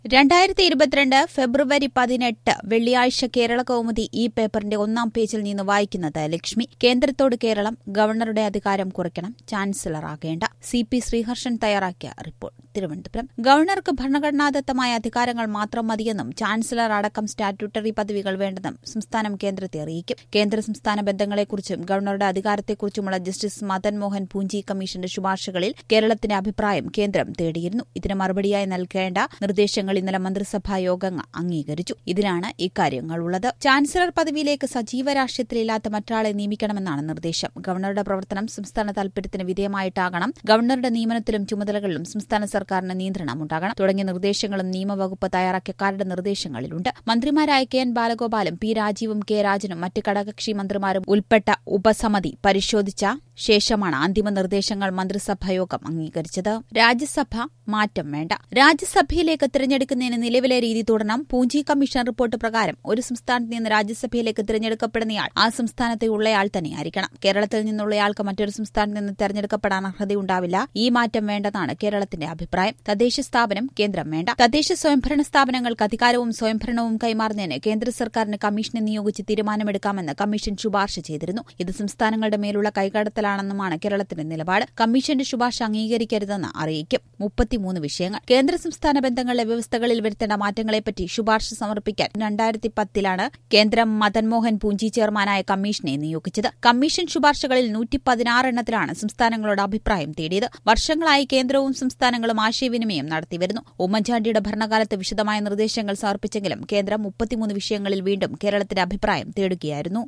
രണ്ടായിരത്തി ഇരുപത്തിരണ്ട് ഫെബ്രുവരി പതിനെട്ട് വെള്ളിയാഴ്ച കേരള കൗമുദി ഈ പേപ്പറിന്റെ ഒന്നാം പേജിൽ നിന്ന് വായിക്കുന്നത് ലക്ഷ്മി കേന്ദ്രത്തോട് കേരളം ഗവർണറുടെ അധികാരം കുറയ്ക്കണം ചാൻസലറാകേണ്ട സി പി ശ്രീഹർഷൻ തയ്യാറാക്കിയ റിപ്പോർട്ട് തിരുവനന്തപുരം ഗവർണർക്ക് ഭരണഘടനാദത്തമായ അധികാരങ്ങൾ മാത്രം മതിയെന്നും ചാൻസലർ അടക്കം സ്റ്റാറ്റ്യൂട്ടറി പദവികൾ വേണ്ടെന്നും സംസ്ഥാനം കേന്ദ്രത്തെ അറിയിക്കും കേന്ദ്ര സംസ്ഥാന ബന്ധങ്ങളെക്കുറിച്ചും ഗവർണറുടെ അധികാരത്തെക്കുറിച്ചുമുള്ള ജസ്റ്റിസ് മദൻ മോഹൻ പൂഞ്ചി കമ്മീഷന്റെ ശുപാർശകളിൽ കേരളത്തിന്റെ അഭിപ്രായം കേന്ദ്രം തേടിയിരുന്നു ഇതിന് മറുപടിയായി നൽകേണ്ട നിർദ്ദേശങ്ങൾ ഇന്നലെ മന്ത്രിസഭാ യോഗം അംഗീകരിച്ചു ഇതിലാണ് ഇക്കാര്യങ്ങളുള്ളത് ചാൻസലർ പദവിയിലേക്ക് സജീവ രാഷ്ട്രീയത്തിലില്ലാത്ത മറ്റൊരാളെ നിയമിക്കണമെന്നാണ് നിർദ്ദേശം ഗവർണറുടെ പ്രവർത്തനം സംസ്ഥാന താൽപര്യത്തിന് വിധേയമായിട്ടാകണം ഗവർണറുടെ നിയമനത്തിലും ചുമതലകളിലും സംസ്ഥാന സർക്കാരിന് നിയന്ത്രണം ഉണ്ടാകണം തുടങ്ങിയ നിർദ്ദേശങ്ങളും നിയമവകുപ്പ് തയ്യാറാക്കിയ കരട് നിർദ്ദേശങ്ങളിലുണ്ട് മന്ത്രിമാരായ കെ എൻ ബാലഗോപാലും പി രാജീവും കെ രാജനും മറ്റ് ഘടകകക്ഷി മന്ത്രിമാരും ഉൾപ്പെട്ട ഉപസമിതി പരിശോധിച്ച ശേഷമാണ് അന്തിമ നിർദ്ദേശങ്ങൾ മന്ത്രിസഭായോഗം അംഗീകരിച്ചത് രാജ്യസഭ മാറ്റം വേണ്ട രാജ്യസഭയിലേക്ക് തിരഞ്ഞെടുക്കുന്നതിന് നിലവിലെ രീതി തുടരണം പൂഞ്ചി കമ്മീഷൻ റിപ്പോർട്ട് പ്രകാരം ഒരു സംസ്ഥാനത്ത് നിന്ന് രാജ്യസഭയിലേക്ക് തിരഞ്ഞെടുക്കപ്പെടുന്നയാൾ ആ സംസ്ഥാനത്തെ ഉള്ളയാൾ തന്നെയായിരിക്കണം കേരളത്തിൽ നിന്നുള്ളയാൾക്ക് മറ്റൊരു സംസ്ഥാനത്ത് നിന്ന് തെരഞ്ഞെടുക്കപ്പെടാൻ അർഹതയുണ്ടാവില്ല ഈ മാറ്റം വേണ്ടെന്നാണ് കേരളത്തിന്റെ അഭിപ്രായം തദ്ദേശ സ്ഥാപനം കേന്ദ്രം വേണ്ട തദ്ദേശ സ്വയംഭരണ സ്ഥാപനങ്ങൾക്ക് അധികാരവും സ്വയംഭരണവും കൈമാറുന്നതിന് കേന്ദ്ര സർക്കാരിന് കമ്മീഷനെ നിയോഗിച്ച് തീരുമാനമെടുക്കാമെന്ന് കമ്മീഷൻ ശുപാർശ ചെയ്തിരുന്നു ഇത് സംസ്ഥാനങ്ങളുടെ മേലുള്ള കൈകടത്തലാണെന്നുമാണ് കേരളത്തിന്റെ നിലപാട് കമ്മീഷന്റെ ശുപാർശ അംഗീകരിക്കരുതെന്ന് അറിയിക്കും മുപ്പത്തിമൂന്ന് വിഷയങ്ങൾ കേന്ദ്ര സംസ്ഥാന ബന്ധങ്ങളിലെ വ്യവസ്ഥകളിൽ വരുത്തേണ്ട മാറ്റങ്ങളെപ്പറ്റി ശുപാർശ സമർപ്പിക്കാൻ രണ്ടായിരത്തി പത്തിലാണ് കേന്ദ്രം മദൻ മോഹൻ പൂഞ്ചി ചെയർമാനായ കമ്മീഷനെ നിയോഗിച്ചത് കമ്മീഷൻ ശുപാർശകളിൽ നൂറ്റി പതിനാറ് എണ്ണത്തിലാണ് സംസ്ഥാനങ്ങളോട് അഭിപ്രായം തേടിയത് വർഷങ്ങളായി കേന്ദ്രവും സംസ്ഥാനങ്ങളും ആശയവിനിമയം നടത്തിവരുന്നു ഉമ്മൻചാണ്ടിയുടെ ഭരണകാലത്ത് വിശദമായ നിർദ്ദേശങ്ങൾ സമർപ്പിച്ചെങ്കിലും കേന്ദ്രം മുപ്പത്തിമൂന്ന് വിഷയങ്ങളിൽ വീണ്ടും കേരളത്തിന്റെ അഭിപ്രായം തേടുകയായിരുന്നു